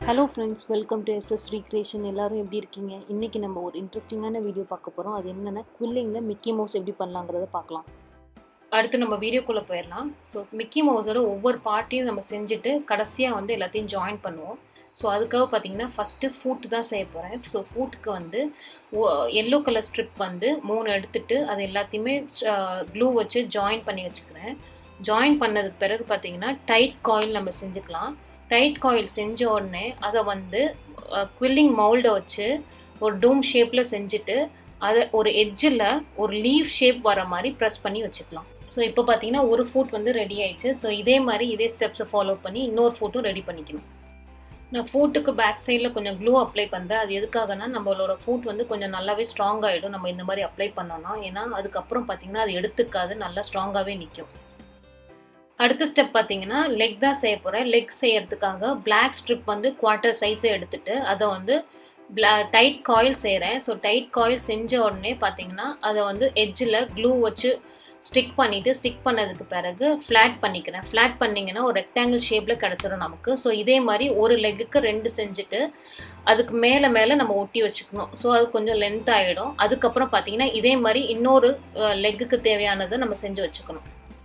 hello friends welcome to SS recreation எல்லாரும் எப்படி இருக்கீங்க இன்றைக்கி நம்ம ஒரு இன்ட்ரெஸ்டிங்கான வீடியோ பார்க்க போகிறோம் அது என்னென்னா குவில்லிங்கில் மிக்கி மவுஸ் எப்படி பண்ணலாங்கிறத பார்க்கலாம் அடுத்து நம்ம வீடியோக்குள்ளே போயிடலாம் ஸோ மிக்கி மவுஸோட ஒவ்வொரு பார்ட்டையும் நம்ம செஞ்சுட்டு கடைசியாக வந்து எல்லாத்தையும் ஜாயின் பண்ணுவோம் ஸோ அதுக்காக பார்த்தீங்கன்னா ஃபஸ்ட்டு ஃபூட்டு தான் செய்ய போகிறேன் ஸோ ஃபூட்டுக்கு வந்து எல்லோ கலர் ஸ்ட்ரிப் வந்து மூணு எடுத்துட்டு அது எல்லாத்தையுமே க்ளூ வச்சு ஜாயின் பண்ணி வச்சுக்கிறேன் ஜாயின் பண்ணதுக்கு பிறகு பார்த்தீங்கன்னா டைட் காயில் நம்ம செஞ்சுக்கலாம் டைட் காயில் செஞ்ச உடனே அதை வந்து குவில்லிங் மவுல்டை வச்சு ஒரு டூம் ஷேப்பில் செஞ்சுட்டு அதை ஒரு எட்ஜில் ஒரு லீவ் ஷேப் வர மாதிரி ப்ரெஸ் பண்ணி வச்சுக்கலாம் ஸோ இப்போ பார்த்தீங்கன்னா ஒரு ஃபுட் வந்து ரெடி ஆயிடுச்சு ஸோ இதே மாதிரி இதே ஸ்டெப்ஸை ஃபாலோ பண்ணி இன்னொரு ஃபுட்டும் ரெடி பண்ணிக்கணும் நான் ஃபூட்டுக்கு பேக் சைடில் கொஞ்சம் க்ளூ அப்ளை பண்ணுறேன் அது எதுக்காகனா நம்மளோட ஃபூட் வந்து கொஞ்சம் நல்லாவே ஸ்ட்ராங் ஆகிடும் நம்ம இந்த மாதிரி அப்ளை பண்ணோம்னா ஏன்னா அதுக்கப்புறம் பார்த்தீங்கன்னா அது எடுத்துக்காது நல்லா ஸ்ட்ராங்காகவே நிற்கும் அடுத்த ஸ்டெப் பார்த்தீங்கன்னா லெக் தான் செய்ய போகிறேன் லெக் செய்யறதுக்காக பிளாக் ஸ்ட்ரிப் வந்து குவார்ட்டர் சைஸை எடுத்துட்டு அதை வந்து பிளா டைட் காயில் செய்கிறேன் ஸோ டைட் காயில் செஞ்ச உடனே பார்த்தீங்கன்னா அதை வந்து எட்ஜில் க்ளூ வச்சு ஸ்டிக் பண்ணிவிட்டு ஸ்டிக் பண்ணதுக்கு பிறகு ஃப்ளாட் பண்ணிக்கிறேன் ஃப்ளாட் பண்ணிங்கன்னா ஒரு ரெக்டாங்கிள் ஷேப்பில் கிடச்சிரும் நமக்கு ஸோ இதே மாதிரி ஒரு லெக்குக்கு ரெண்டு செஞ்சுட்டு அதுக்கு மேலே மேலே நம்ம ஒட்டி வச்சுக்கணும் ஸோ அது கொஞ்சம் லென்த் ஆகிடும் அதுக்கப்புறம் பார்த்தீங்கன்னா இதே மாதிரி இன்னொரு லெக்குக்கு தேவையானதை நம்ம செஞ்சு வச்சுக்கணும்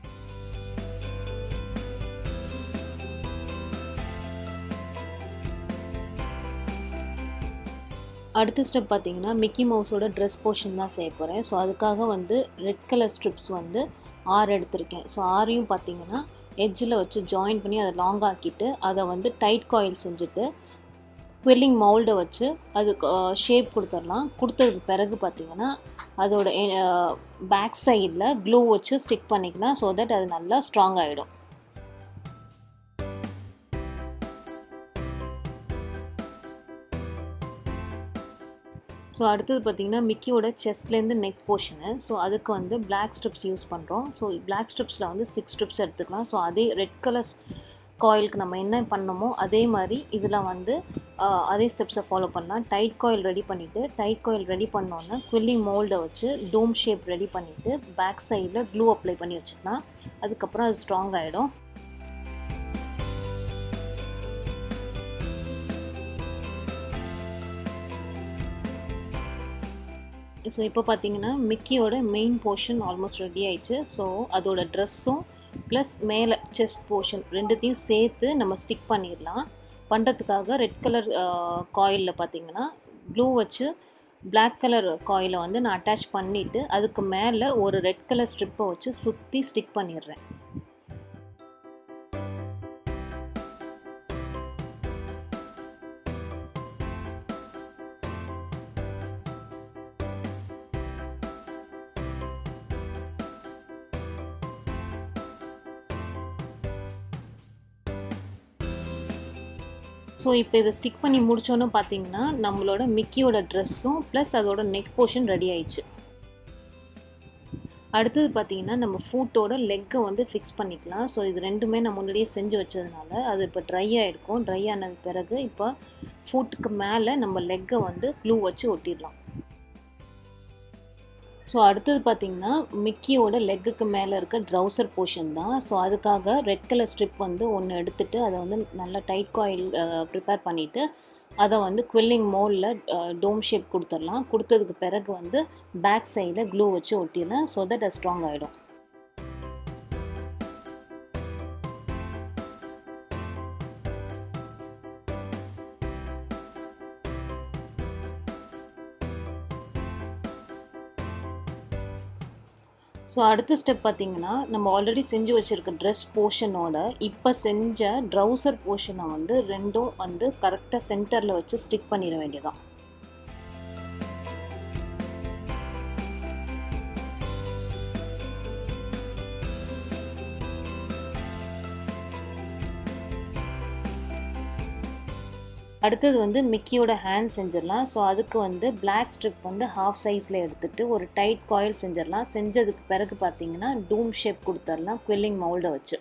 அடுத்த ஸ்டெப் பார்த்தீங்கன்னா மிக்கி மவுஸோட ட்ரெஸ் போர்ஷன் தான் செய்ய போகிறேன் ஸோ அதுக்காக வந்து ரெட் கலர் ஸ்ட்ரிப்ஸ் வந்து ஆறு எடுத்திருக்கேன் ஸோ ஆறையும் பார்த்தீங்கன்னா எட்ஜில் வச்சு ஜாயின் பண்ணி அதை லாங் ஆக்கிட்டு அதை வந்து டைட் காயில் செஞ்சுட்டு குவில்லிங் மவுல்டை வச்சு அதுக்கு ஷேப் கொடுத்துடலாம் கொடுத்ததுக்கு பிறகு பார்த்தீங்கன்னா அதோட பேக் சைடில் க்ளூ வச்சு ஸ்டிக் பண்ணிக்கலாம் ஸோ தட் அது நல்லா ஸ்ட்ராங் ஆகிடும் ஸோ அடுத்தது பார்த்திங்கன்னா மிக்கியோட செஸ்ட்லேருந்து நெக் போர்ஷனு ஸோ அதுக்கு வந்து பிளாக் ஸ்ட்ரிப்ஸ் யூஸ் பண்ணுறோம் ஸோ பிளாக் ஸ்ட்ரிப்ஸில் வந்து சிக்ஸ் ஸ்ட்ரிப்ஸ் எடுத்துக்கலாம் ஸோ அதே ரெட் கலர் காயிலுக்கு நம்ம என்ன பண்ணோமோ அதே மாதிரி இதில் வந்து அதே ஸ்டெப்ஸை ஃபாலோ பண்ணலாம் டைட் காயில் ரெடி பண்ணிவிட்டு டைட் காயில் ரெடி பண்ணோன்னே குவில்லிங் மோல்டை வச்சு டோம் ஷேப் ரெடி பண்ணிவிட்டு பேக் சைடில் க்ளூ அப்ளை பண்ணி வச்சுக்கலாம் அதுக்கப்புறம் அது ஸ்ட்ராங் ஆகிடும் ஸோ இப்போ பார்த்தீங்கன்னா மிக்கியோட மெயின் போர்ஷன் ஆல்மோஸ்ட் ரெடி ஆயிடுச்சு ஸோ அதோட ட்ரெஸ்ஸும் ப்ளஸ் மேலே செஸ்ட் போர்ஷன் ரெண்டுத்தையும் சேர்த்து நம்ம ஸ்டிக் பண்ணிடலாம் பண்ணுறதுக்காக ரெட் கலர் காயிலில் பார்த்தீங்கன்னா ப்ளூ வச்சு பிளாக் கலர் காயிலை வந்து நான் அட்டாச் பண்ணிவிட்டு அதுக்கு மேலே ஒரு ரெட் கலர் ஸ்ட்ரிப்பை வச்சு சுற்றி ஸ்டிக் பண்ணிடுறேன் ஸோ இப்போ இதை ஸ்டிக் பண்ணி முடித்தோன்னு பார்த்தீங்கன்னா நம்மளோட மிக்கியோட ட்ரெஸ்ஸும் ப்ளஸ் அதோட நெக் போர்ஷன் ரெடி ஆயிடுச்சு அடுத்தது பார்த்தீங்கன்னா நம்ம ஃபூட்டோட லெக்கை வந்து ஃபிக்ஸ் பண்ணிக்கலாம் ஸோ இது ரெண்டுமே நான் முன்னாடியே செஞ்சு வச்சதுனால அது இப்போ ட்ரை ஆகிருக்கும் ட்ரை ஆனது பிறகு இப்போ ஃபூட்டுக்கு மேலே நம்ம லெக்கை வந்து க்ளூ வச்சு ஒட்டிடலாம் ஸோ அடுத்தது பார்த்தீங்கன்னா மிக்கியோட லெக்குக்கு மேலே இருக்க ட்ரௌசர் போர்ஷன் தான் ஸோ அதுக்காக ரெட் கலர் ஸ்ட்ரிப் வந்து ஒன்று எடுத்துகிட்டு அதை வந்து நல்லா டைட் காயில் ப்ரிப்பேர் பண்ணிவிட்டு அதை வந்து குவில்லிங் மோலில் டோம் ஷேப் கொடுத்துடலாம் கொடுத்ததுக்கு பிறகு வந்து பேக் சைடில் க்ளூ வச்சு ஒட்டிடலாம் ஸோ தட் அது ஸ்ட்ராங் ஆகிடும் ஸோ அடுத்த ஸ்டெப் பார்த்திங்கன்னா நம்ம ஆல்ரெடி செஞ்சு வச்சுருக்க ட்ரெஸ் போர்ஷனோட இப்போ செஞ்ச ட்ரௌசர் போர்ஷனை வந்து ரெண்டும் வந்து கரெக்டாக சென்டரில் வச்சு ஸ்டிக் பண்ணிட வேண்டியதான் அடுத்தது வந்து மிக்கியோட ஹேண்ட் செஞ்சிடலாம் ஸோ அதுக்கு வந்து பிளாக் ஸ்ட்ரிப் வந்து ஹாஃப் சைஸில் எடுத்துகிட்டு ஒரு டைட் காயில் செஞ்சிடலாம் செஞ்சதுக்கு பிறகு பார்த்தீங்கன்னா டூம் ஷேப் கொடுத்துடலாம் குவில்லிங் மவுல்டை வச்சு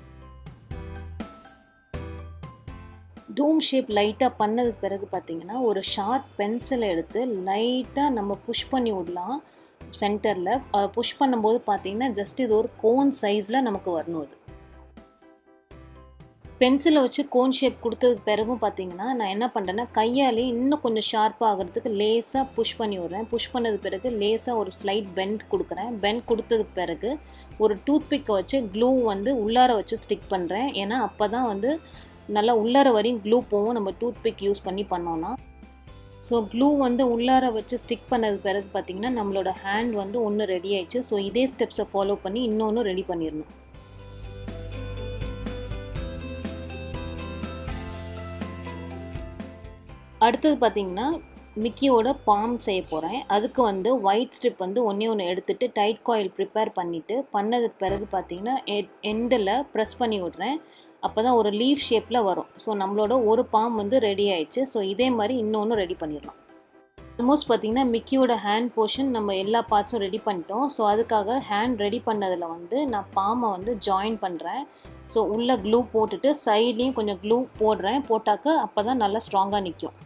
டூம் ஷேப் லைட்டாக பண்ணதுக்கு பிறகு பார்த்தீங்கன்னா ஒரு ஷார்ப் பென்சிலை எடுத்து லைட்டாக நம்ம புஷ் பண்ணி விடலாம் சென்டரில் புஷ் பண்ணும்போது பார்த்தீங்கன்னா ஜஸ்ட் இது ஒரு கோன் சைஸில் நமக்கு வரணும் அது பென்சிலை வச்சு கோன் ஷேப் கொடுத்ததுக்கு பிறகும் பார்த்தீங்கன்னா நான் என்ன பண்ணுறேன்னா கையாலே இன்னும் கொஞ்சம் ஷார்ப்பாக ஆகிறதுக்கு லேஸாக புஷ் பண்ணி விட்றேன் புஷ் பண்ணது பிறகு லேஸாக ஒரு ஸ்லைட் பெண்ட் கொடுக்குறேன் பெண்ட் கொடுத்ததுக்கு பிறகு ஒரு டூத் பிக்கை வச்சு க்ளூ வந்து உள்ளார வச்சு ஸ்டிக் பண்ணுறேன் ஏன்னா அப்போ தான் வந்து நல்லா உள்ளார வரையும் க்ளூ போகும் நம்ம டூத் பிக் யூஸ் பண்ணி பண்ணோன்னா ஸோ க்ளூ வந்து உள்ளார வச்சு ஸ்டிக் பண்ணது பிறகு பார்த்திங்கன்னா நம்மளோட ஹேண்ட் வந்து ஒன்று ரெடி ஆயிடுச்சு ஸோ இதே ஸ்டெப்ஸை ஃபாலோ பண்ணி இன்னொன்று ரெடி பண்ணிடணும் அடுத்தது பார்த்திங்கன்னா மிக்கியோட பாம் செய்ய போகிறேன் அதுக்கு வந்து ஒயிட் ஸ்ட்ரிப் வந்து ஒன்றே ஒன்று எடுத்துகிட்டு டைட் காயில் ப்ரிப்பேர் பண்ணிவிட்டு பண்ணதுக்கு பிறகு பார்த்திங்கன்னா எண்டில் ப்ரெஸ் பண்ணி விட்றேன் அப்போ தான் ஒரு லீவ் ஷேப்பில் வரும் ஸோ நம்மளோட ஒரு பாம் வந்து ரெடி ஆயிடுச்சு ஸோ இதே மாதிரி இன்னொன்று ரெடி பண்ணிடலாம் ஆல்மோஸ்ட் பார்த்திங்கன்னா மிக்கியோட ஹேண்ட் போர்ஷன் நம்ம எல்லா பார்ட்ஸும் ரெடி பண்ணிட்டோம் ஸோ அதுக்காக ஹேண்ட் ரெடி பண்ணதில் வந்து நான் பாமை வந்து ஜாயின் பண்ணுறேன் ஸோ உள்ளே க்ளூ போட்டுட்டு சைட்லேயும் கொஞ்சம் க்ளூ போடுறேன் போட்டாக்க அப்போ தான் நல்லா ஸ்ட்ராங்காக நிற்கும்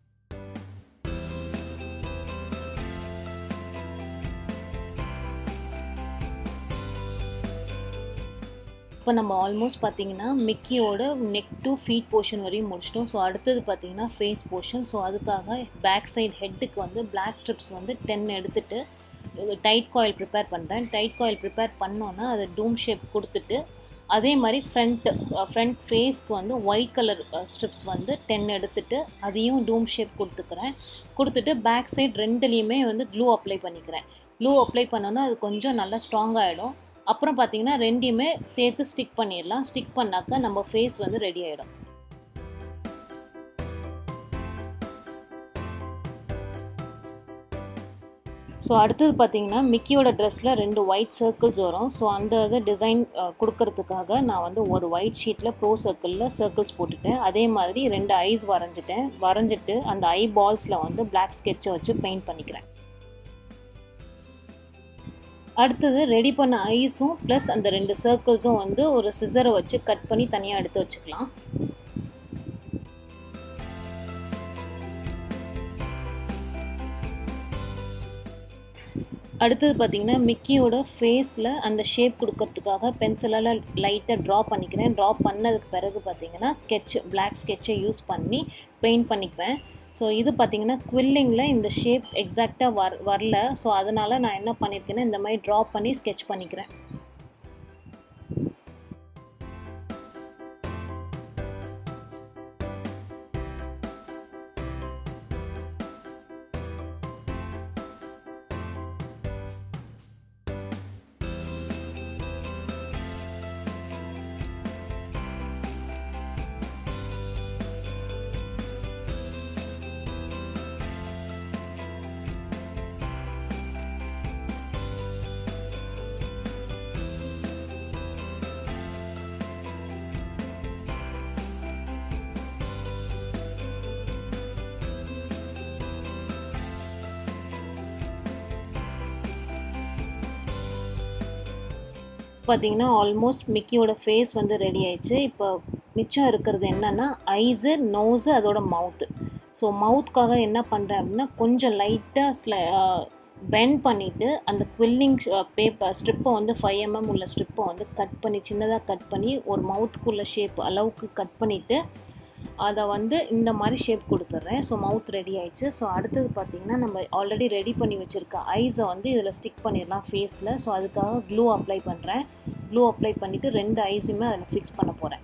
இப்போ நம்ம ஆல்மோஸ்ட் பார்த்தீங்கன்னா மிக்கியோட நெக் டு ஃபீட் போர்ஷன் வரையும் முடிச்சிட்டோம் ஸோ அடுத்தது பார்த்தீங்கன்னா ஃபேஸ் போர்ஷன் ஸோ அதுக்காக பேக் சைடு ஹெட்டுக்கு வந்து பிளாக் ஸ்ட்ரிப்ஸ் வந்து டென் எடுத்துட்டு டைட் காயில் ப்ரிப்பேர் பண்ணுறேன் டைட் காயில் ப்ரிப்பேர் பண்ணோன்னா அதை டூம் ஷேப் கொடுத்துட்டு அதே மாதிரி ஃப்ரண்ட் ஃப்ரண்ட் ஃபேஸ்க்கு வந்து ஒயிட் கலர் ஸ்ட்ரிப்ஸ் வந்து டென் எடுத்துட்டு அதையும் டூம் ஷேப் கொடுத்துக்கிறேன் கொடுத்துட்டு பேக் சைடு ரெண்டுலேயுமே வந்து க்ளூ அப்ளை பண்ணிக்கிறேன் க்ளூ அப்ளை பண்ணோன்னா அது கொஞ்சம் நல்லா ஸ்ட்ராங் ஆகிடும் அப்புறம் பார்த்தீங்கன்னா ரெண்டையுமே சேர்த்து ஸ்டிக் பண்ணிடலாம் ஸ்டிக் பண்ணாக்க நம்ம ஃபேஸ் வந்து ரெடி ஆகிடும் ஸோ அடுத்தது பார்த்தீங்கன்னா மிக்கியோட ட்ரெஸ்ஸில் ரெண்டு ஒயிட் சர்க்கிள்ஸ் வரும் ஸோ அந்த இதை டிசைன் கொடுக்கறதுக்காக நான் வந்து ஒரு ஒயிட் ஷீட்டில் ப்ரோ சர்க்கிளில் சர்க்கிள்ஸ் போட்டுட்டேன் அதே மாதிரி ரெண்டு ஐஸ் வரைஞ்சிட்டேன் வரைஞ்சிட்டு அந்த ஐ பால்ஸில் வந்து பிளாக் ஸ்கெட்சை வச்சு பெயிண்ட் பண்ணிக்கிறேன் அடுத்தது ரெடி பண்ண ஐஸும் ப்ளஸ் அந்த ரெண்டு சர்க்கிள்ஸும் வந்து ஒரு சிசரை வச்சு கட் பண்ணி தனியாக எடுத்து வச்சுக்கலாம் அடுத்தது பார்த்திங்கன்னா மிக்கியோட ஃபேஸில் அந்த ஷேப் கொடுக்கறதுக்காக பென்சிலால் லைட்டாக ட்ரா பண்ணிக்கிறேன் ட்ரா பண்ணதுக்கு பிறகு பார்த்திங்கன்னா ஸ்கெட்ச் பிளாக் ஸ்கெட்சை யூஸ் பண்ணி பெயிண்ட் பண்ணிக்குவேன் ஸோ இது பார்த்திங்கன்னா குவில்லிங்கில் இந்த ஷேப் எக்ஸாக்டாக வர் வரல ஸோ அதனால் நான் என்ன பண்ணியிருக்கேன்னா இந்த மாதிரி ட்ரா பண்ணி ஸ்கெட்ச் பண்ணிக்கிறேன் பார்த்தீங்கன்னா ஆல்மோஸ்ட் மிக்கியோட ஃபேஸ் வந்து ரெடி ஆயிடுச்சு இப்போ மிச்சம் இருக்கிறது என்னென்னா ஐஸு நோஸு அதோட மவுத்து ஸோ மவுத்காக என்ன பண்ணுறேன் அப்படின்னா கொஞ்சம் லைட்டாக ஸ்ல பெண்ட் பண்ணிவிட்டு அந்த குவில்லிங் பேப்பர் ஸ்ட்ரிப்பை வந்து ஃபைவ் எம்எம் உள்ள ஸ்ட்ரிப்பை வந்து கட் பண்ணி சின்னதாக கட் பண்ணி ஒரு மவுத்துக்குள்ள ஷேப் அளவுக்கு கட் பண்ணிவிட்டு அதை வந்து இந்த மாதிரி ஷேப் கொடுத்துட்றேன் ஸோ மவுத் ரெடி ஆயிடுச்சு ஸோ அடுத்தது பார்த்திங்கன்னா நம்ம ஆல்ரெடி ரெடி பண்ணி வச்சுருக்க ஐஸை வந்து இதில் ஸ்டிக் பண்ணிடலாம் ஃபேஸில் ஸோ அதுக்காக க்ளூ அப்ளை பண்ணுறேன் க்ளூ அப்ளை பண்ணிவிட்டு ரெண்டு ஐஸுமே அதில் ஃபிக்ஸ் பண்ண போகிறேன்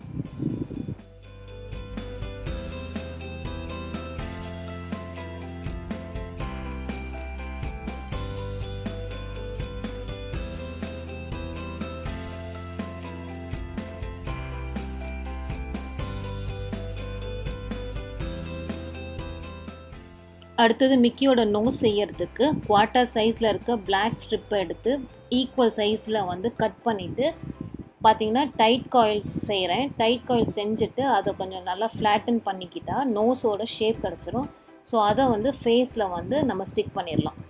அடுத்தது மிக்கியோட நோஸ் செய்யறதுக்கு குவார்ட்டர் சைஸில் இருக்க பிளாக் ஸ்ட்ரிப்பை எடுத்து ஈக்குவல் சைஸில் வந்து கட் பண்ணிவிட்டு பார்த்தீங்கன்னா டைட் காயில் செய்கிறேன் டைட் காயில் செஞ்சுட்டு அதை கொஞ்சம் நல்லா ஃப்ளாட்டன் பண்ணிக்கிட்டா நோஸோட ஷேப் கிடச்சிரும் ஸோ அதை வந்து ஃபேஸில் வந்து நம்ம ஸ்டிக் பண்ணிடலாம்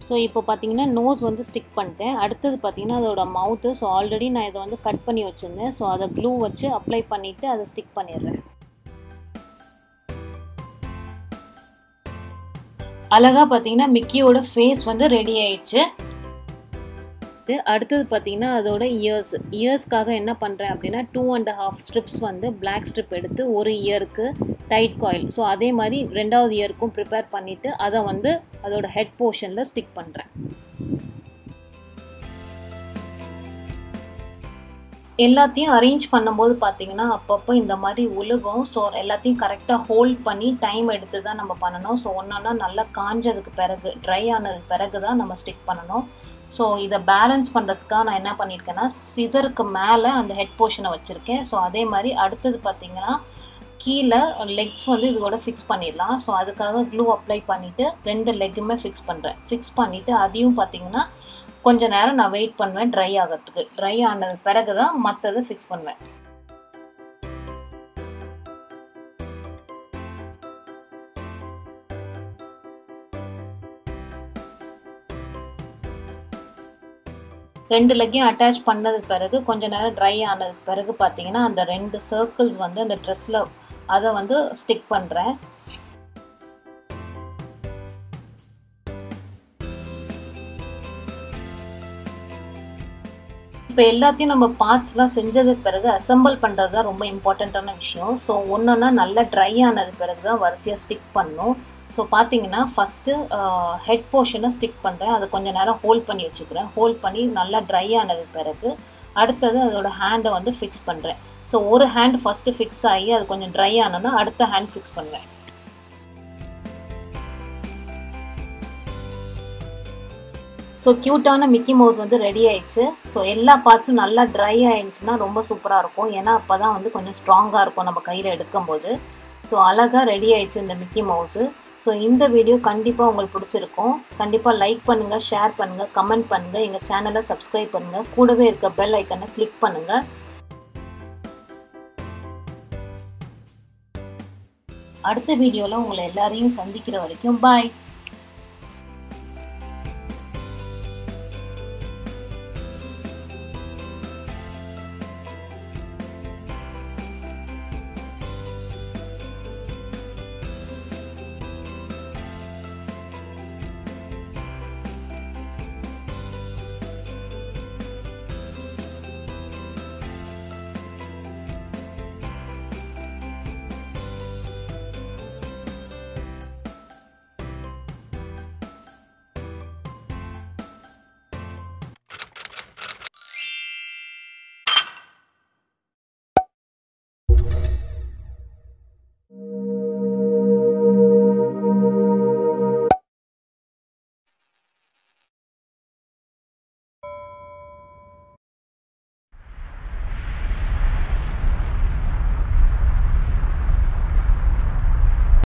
ஸோ இப்போ பார்த்தீங்கன்னா நோஸ் வந்து ஸ்டிக் பண்ணிட்டேன் அடுத்தது பார்த்தீங்கன்னா அதோட மவுத்து ஸோ ஆல்ரெடி நான் இதை வந்து கட் பண்ணி வச்சுருந்தேன் ஸோ அதை க்ளூ வச்சு அப்ளை பண்ணிவிட்டு அதை ஸ்டிக் பண்ணிடுறேன் அழகாக பார்த்தீங்கன்னா மிக்கியோட ஃபேஸ் வந்து ரெடி ஆயிடுச்சு அடுத்தது பார்த்தீங்கன்னா அதோட இயர்ஸ் இயர்ஸ்க்காக என்ன பண்ணுறேன் அப்படின்னா டூ அண்ட் ஹாஃப் ஸ்ட்ரிப்ஸ் வந்து பிளாக் ஸ்ட்ரிப் எடுத்து ஒரு இயருக்கு டைட் காயில் ஸோ அதே மாதிரி ரெண்டாவது இயருக்கும் ப்ரிப்பேர் பண்ணிவிட்டு அதை வந்து அதோட ஹெட் போர்ஷனில் ஸ்டிக் பண்ணுறேன் எல்லாத்தையும் அரேஞ்ச் பண்ணும்போது பார்த்தீங்கன்னா அப்பப்போ இந்த மாதிரி உழுகும் ஸோ எல்லாத்தையும் கரெக்டாக ஹோல்ட் பண்ணி டைம் எடுத்து தான் நம்ம பண்ணணும் ஸோ ஒன்றா நல்லா காஞ்சதுக்கு பிறகு ட்ரை ஆனதுக்கு பிறகு தான் நம்ம ஸ்டிக் பண்ணணும் ஸோ இதை பேலன்ஸ் பண்ணுறதுக்காக நான் என்ன பண்ணியிருக்கேன்னா சிசருக்கு மேலே அந்த ஹெட் போர்ஷனை வச்சுருக்கேன் ஸோ அதே மாதிரி அடுத்தது பார்த்தீங்கன்னா கீழே லெக்ஸ் வந்து இதோட ஃபிக்ஸ் பண்ணிடலாம் ஸோ அதுக்காக க்ளூ அப்ளை பண்ணிவிட்டு ரெண்டு லெக்குமே ஃபிக்ஸ் பண்ணுறேன் ஃபிக்ஸ் பண்ணிவிட்டு அதையும் பார்த்தீங்கன்னா கொஞ்ச நேரம் நான் வெயிட் பண்ணுவேன் ட்ரை ஆகிறதுக்கு ட்ரை ஆனது பிறகு தான் மற்றதை ஃபிக்ஸ் பண்ணுவேன் ரெண்டு லெக்கையும் அட்டாச் பண்ணது பிறகு கொஞ்ச நேரம் ட்ரை ஆனது பிறகு பார்த்தீங்கன்னா அந்த ரெண்டு சர்க்கிள்ஸ் வந்து அந்த ட்ரெஸ்ஸில் அதை வந்து ஸ்டிக் பண்ணுறேன் இப்போ எல்லாத்தையும் நம்ம பார்ட்ஸ்லாம் செஞ்சதுக்கு பிறகு அசம்பிள் பண்ணுறது தான் ரொம்ப இம்பார்ட்டண்ட்டான விஷயம் ஸோ ஒன்றுன்னா நல்லா ட்ரை ஆனது பிறகு தான் வரிசையாக ஸ்டிக் பண்ணும் ஸோ பார்த்தீங்கன்னா ஃபஸ்ட்டு ஹெட் போர்ஷனை ஸ்டிக் பண்ணுறேன் அதை கொஞ்சம் நேரம் ஹோல்ட் பண்ணி வச்சுக்கிறேன் ஹோல்ட் பண்ணி நல்லா ட்ரை ஆனது பிறகு அடுத்தது அதோட ஹேண்டை வந்து ஃபிக்ஸ் பண்ணுறேன் ஸோ ஒரு ஹேண்ட் ஃபஸ்ட்டு ஃபிக்ஸ் ஆகி அது கொஞ்சம் ட்ரை ஆனோன்னா அடுத்த ஹேண்ட் ஃபிக்ஸ் பண்ணுவேன் ஸோ க்யூட்டான மிக்கி மவுஸ் வந்து ரெடி ஆயிடுச்சு ஸோ எல்லா பார்ட்ஸும் நல்லா ட்ரை ஆயிடுச்சுன்னா ரொம்ப சூப்பராக இருக்கும் ஏன்னா அப்போ தான் வந்து கொஞ்சம் ஸ்ட்ராங்காக இருக்கும் நம்ம கையில் எடுக்கும்போது ஸோ அழகாக ரெடி ஆயிடுச்சு இந்த மிக்கி மவுஸு ஸோ இந்த வீடியோ கண்டிப்பாக உங்களுக்கு பிடிச்சிருக்கும் கண்டிப்பாக லைக் பண்ணுங்கள் ஷேர் பண்ணுங்கள் கமெண்ட் பண்ணுங்கள் எங்கள் சேனலை சப்ஸ்கிரைப் பண்ணுங்கள் கூடவே இருக்க பெல் ஐக்கனை கிளிக் பண்ணுங்கள் அடுத்த வீடியோவில் உங்களை எல்லாரையும் சந்திக்கிற வரைக்கும் பாய்